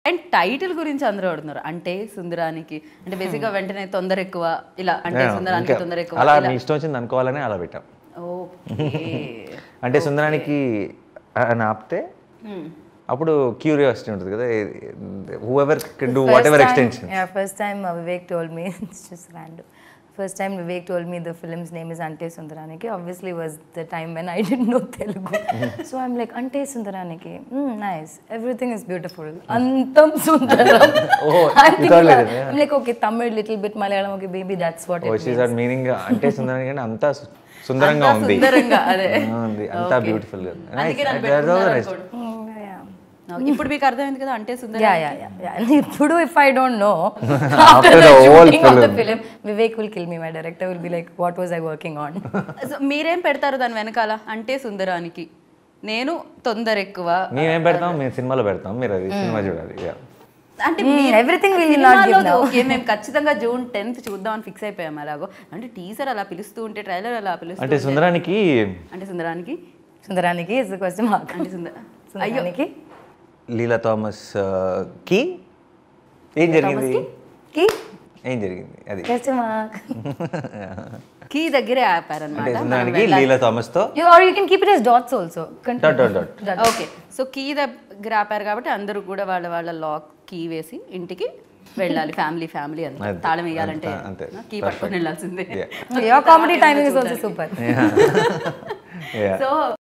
And title గురించి అందరూ అడుగుతున్నారు అంటే సుందరానికి అంటే బేసిక్గా వెంటనే తొందర ఎక్కువ ఇలా అంటే సుందరానికి ఇంకా తొందర ఎక్కువ అలా ఇలా మీ ఇష్టం వచ్చింది అనుకోవాలని అలా పెట్టాం ఓకే అంటే సుందరానికి అని ఆపితే అప్పుడు క్యూరియాసిటీ ఉంటుంది కదా whoever can do whatever extension Yeah, first time uh, Vivek told me, it's just random. First time Vivek told me the film's name is Ante Sundaraniki. Obviously, was the time when I didn't know Telugu. so I'm like, Ante Sundaraniki. Mm, nice. Everything is beautiful. Antam Sundaram. Oh, I'm, you thinking thought like of- that, yeah. I'm like, okay, Tamil, little bit Malayalam. Okay, baby, that's what it means. వచ్చేసారి meaning అంటే సుందరానికి అంటే అంతా సు- సుందరంగా అంతా ఉంది సుందరంగా, అదే. ఆ, ఉంది అంతా Okay. బ్యూటిఫుల్ అందుకే నన్ను పెట్టుకున్నారు అనుకోండి. Mm, yeah. ఇప్పుడు మీకు అర్థమైంది కదా అంటే సుందర Yeah, yeah, yeah, yeah. And ఇప్పుడు if I don't know, After after the the whole shooting of the film. film, Vivek will kill me. My director will be like, what was I working on? So, మీరేం పెడతారు దాని వెనకాల అంటే సుందరానికి నేను తొందర ఎక్కువ మేమేం పెడతాం మేము సినిమాలో పెడతాం మీరు అది సినిమా చూడాలి yeah. అంటే Hmm, మీరు everything will you not సినిమాలో give now. ఓకే మేము ఖచ్చితంగా జూన్ టెన్త్ చూద్దామని ఫిక్స్ అయిపోయాం అలాగో అంటే టీజర్ అలా పిలుస్తూ ఉంటే ట్రైలర్ అలా పిలుస్తూ అంటే ఉంటే- సుందరానికి అంటే సుందరానికి Sundaraniki is the question mark. అంటే సుందర అయ్యో Sundaraniki? లీలా థామస్ ఆ, కి ఏం జరిగింది Ki? ఏం జరిగింది అది Question mark. కీ దగ్గరే అంటే ఆపారనమాట సుందరానికి లీలా థామస్ తో you, or you can keep it as dots also. Continue. Dot dot dot okay so key దగ్గర ఆపారు కాబట్టి అందరూ కూడా వాళ్ళ వాళ్ళ లాక్ కీ వేసి ఇంటికి వెళ్ళాలి ఫ్యామిలీ ఫ్యామిలీ అంతా అంతే, తాళం వేయాలంటే అంతే, అంతే. కీ పట్టుకొని వెళ్ళాల్సిందే Yeah. Your comedy timing is also super. Yeah. So